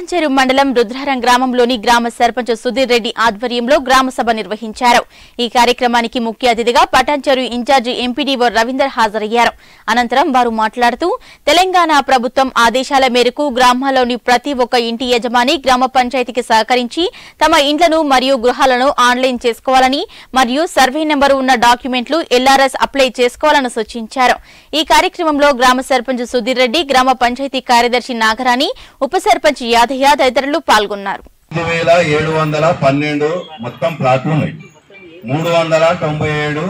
పటాన్చేరు మండలం రుద్రారం గ్రామంలోని గ్రామ సర్పంచ్ సుధీర్ రెడ్డి ఆధ్వర్యంలో గ్రామ సభ నిర్వహించారు ఈ కార్యక్రమానికి ముఖ్య అతిథిగా పటాన్చేరు ఇన్ఛార్జి ఎంపీడీఓ రవీందర్ హాజరయ్యారు అనంతరం వారు మాట్లాడుతూ తెలంగాణ ప్రభుత్వం ఆదేశాల మేరకు గ్రామాల్లోని ప్రతి ఒక్క ఇంటి యజమాని గ్రామ పంచాయతీకి సహకరించి తమ ఇండ్లను మరియు గృహాలను ఆన్లైన్ చేసుకోవాలని మరియు సర్వే నెంబరు ఉన్న డాక్యుమెంట్లు ఎల్ఆర్ఎస్ అప్లై చేసుకోవాలని సూచించారు ఈ కార్యక్రమంలో గ్రామ సర్పంచ్ సుధీర్ రెడ్డి గ్రామ పంచాయతీ కార్యదర్శి నాగరాణి ఉప సర్పంచ్ యాదయ్య తదితరులు పాల్గొన్నారు ఐదు వేల ఏడు వందల పన్నెండు మొత్తం ప్లాట్లు ఉన్నాయి మూడు వందల తొంభై ఏడు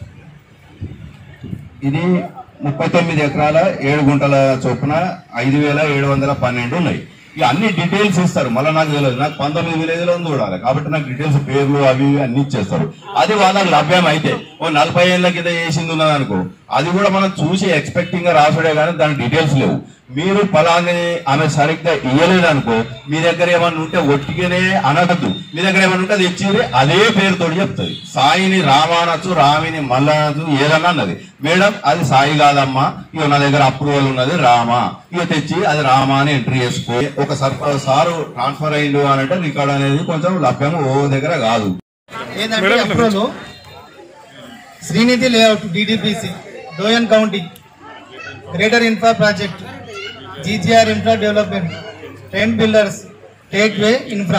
ఇది ముప్పై తొమ్మిది ఎకరాల ఏడు గుంటల చొప్పున ఐదు వేల ఏడు వందల పన్నెండు ఉన్నాయి ఇక అన్ని డీటెయిల్స్ ఇస్తారు మళ్ళీ నాకు తెలియదు నాకు పంతొమ్మిది విలేజ్లో చూడాలి కాబట్టి నాకు డీటెయిల్స్ పేర్లు అవి ఇవి అన్ని ఇచ్చేస్తారు అది వాళ్ళకి లభ్యం అయితే ఓ నలభై ఏళ్ళ కింద చేసింది ఉన్నది అనుకో అది కూడా మనం చూసి ఎక్స్పెక్టింగ్ గా రాసుడే కానీ దాని డీటెయిల్స్ లేవు మీరు ఫలాన్ని ఆమె సరిగ్గా ఇయ్యలేదు అనుకో మీ దగ్గర ఏమన్నా ఉంటే ఒట్టిగానే అనగద్దు మీ దగ్గర ఏమన్నా ఉంటే అది ఇచ్చి అదే పేరుతో చెప్తుంది సాయిని రామానచ్చు రామిని మల్లనచ్చు ఏదన్నా అన్నది మేడం అది సాయి కాదమ్మా ఇక నా దగ్గర అప్రూవల్ ఉన్నది రామా ఇక తెచ్చి అది రామా అని ఎంట్రీ చేసుకో ఒక సర్ సారు ట్రాన్స్ఫర్ అయిండు అని అంటే రికార్డ్ అనేది కొంచెం లభ్యం ఓ దగ్గర కాదు ఏంటంటే అప్రోలో Srinidhi layout DDPC doyen county greater infra project GGR infra development train builders take way infra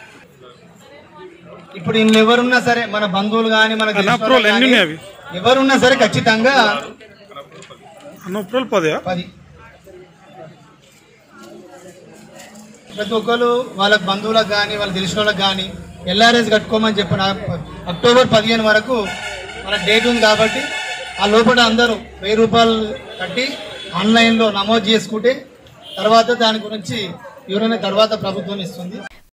ఇప్పుడు ఇందులో ఎవరున్నా సరే మన బంధువులు కానీ మన తెలిసిన అప్రూవల్ వాళ్ళు ఎన్ని గానీ ఉన్నాయి అవి? ఎవరున్నా సరే ఖచ్చితంగా అన్న ఉప్పులు పదయా పది ప్రతి ఒక్కరు వాళ్ళకి బంధువులకు కానీ వాళ్ళకి తెలిసిన వాళ్ళకి కానీ ఎల్ఆర్ఎస్ కట్టుకోమని చెప్పిన అక్టోబర్ పదిహేను వరకు మన డేట్ ఉంది కాబట్టి ఆ లోపల అందరూ వెయ్యి రూపాయలు కట్టి ఆన్లైన్లో నమోదు చేసుకుంటే తర్వాత దాని గురించి వివరణ తర్వాత ప్రభుత్వం ఇస్తుంది